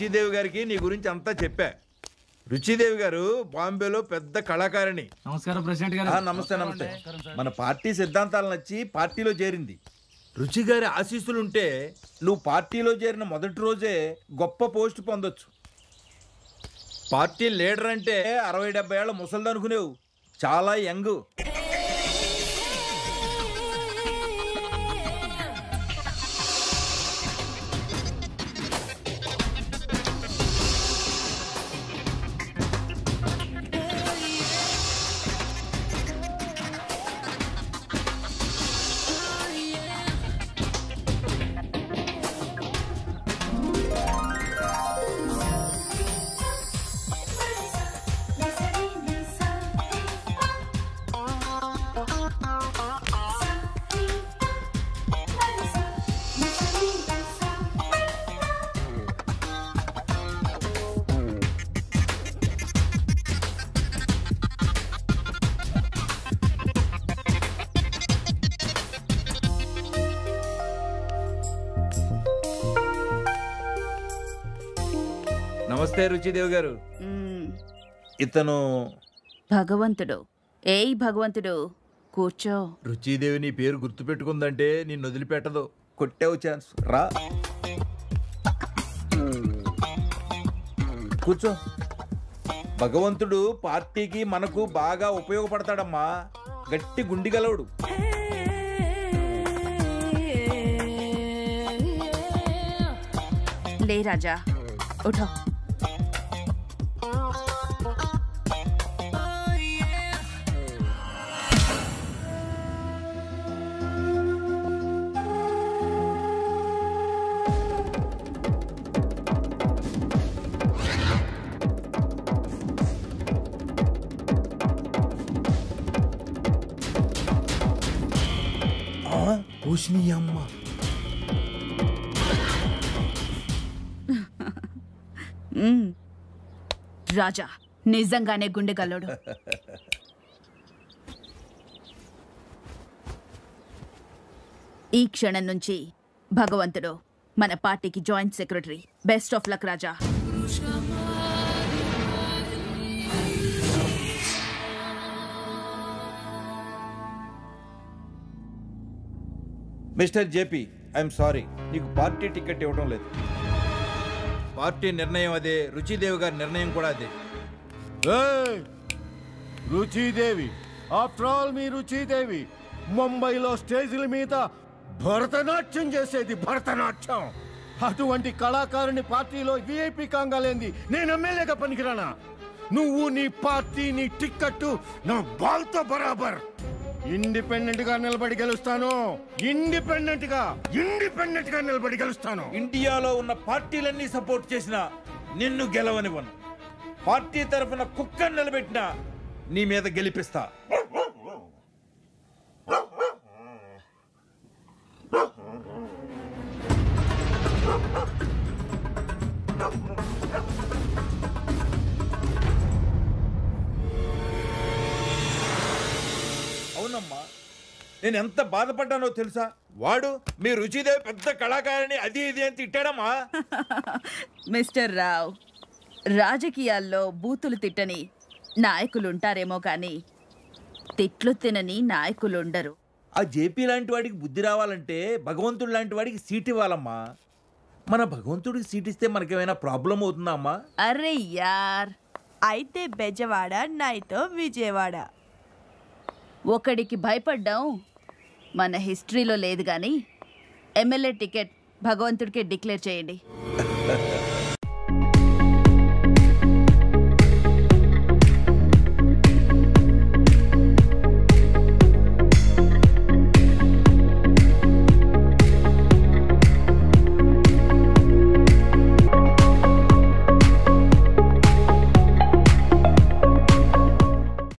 రుచిదేవి గారికి నీ గురించి అంతా చెప్పా రుచిదేవి గారు బాంబేలో పెద్ద కళాకారిణి నమస్కారం ప్రెసిడెంట్ ఆ, గారు నమస్తే నమస్తే మన పార్టీ సిద్ధాంతాలు నచ్చి పార్టీలో చేరింది రుచి గారి ఆశీస్సులుంటే నువ్వు పార్టీలో చేరిన మొదటి రోజే గొప్ప పోస్ట్ పొందొచ్చు పార్టీ లీడర్ అంటే అరవై డెబ్బై ఏళ్ళ ముసలిది అనుకునేవు చాలా యంగ్ నమస్తే రుచిదేవి గారు మ్మ్. ఇతను భగవంతుడు ఏయ్ భగవంతుడు కూర్చో రుచిదేవి నీ పేరు గుర్తుపెట్టుకుందంటే నిన్ను వదిలిపెట్టదు కొట్టావు ఛాన్స్ రా కూర్చో భగవంతుడు పార్టీకి మనకు బాగా ఉపయోగపడతాడమ్మా గట్టి గుండిగలవుడు లే రాజా ఉఠో పూసిని అమ్మ మ్మ్. రాజా నిజంగానే గుండెగల్లోడు ఈ క్షణం నుంచి భగవంతుడు మన పార్టీకి joint secretary best of luck Raja mister JP I'm sorry నీకు పార్టీ టికెట్ ఇవ్వడం లేదు పార్టీ నిర్ణయం అదే రుచిదేవి గారి నిర్ణయం కూడా అదే ఏయ్! రుచిదేవి ఆఫ్టర్ ఆల్ మీ రుచిదేవి ముంబైలో స్టేజీల మీద భరతనాట్యం చేసేది భరతనాట్యం అటువంటి కళాకారుని పార్టీలో విఐపి కాంగాలేంది నేను ఎమ్మెల్యేగా పనికిరానా నువ్వు నీ పార్టీ నీ టిక్కెట్టు నా బాల్తో బరాబర్ ఇండిపెండెంట్ గా నిలబడి గెలుస్తాను ఇండిపెండెంట్ గా ఇండిపెండెంట్ గా నిలబడి గెలుస్తాను ఇండియాలో ఉన్న పార్టీలన్నీ సపోర్ట్ చేసిన నిన్ను గెలవనివ్వను పార్టీ తరఫున కుక్కను నిలబెట్టినా నీ మీద గెలిపిస్తా అవునమ్మా నేను ఎంత బాధపడ్డానో తెలుసా వాడు మీ రుచిదేవి పెద్ద కళాకారిణి అది ఇది అని తిట్టాడమ్మా మిస్టర్ రావ్ రాజకీయాల్లో బూతులు తిట్టని నాయకులుంటారేమో కానీ తిట్లు తినని నాయకులుండరు ఆ జేపీ లాంటి వాడికి బుద్ధి రావాలంటే భగవంతుడు లాంటి వాడికి సీట్ ఇవ్వాలమ్మా మన భగవంతుడికి సీట్ ఇస్తే మనకేమైనా ప్రాబ్లం అవుతుందా అమ్మా అరే యార్ అయితే బెజవాడ నైతో విజయవాడ ఒకడికి భయపడ్డాం మన హిస్టరీలో లేదు కానీ ఎమ్మెల్యే టికెట్ భగవంతుడికే డిక్లేర్ చేయండి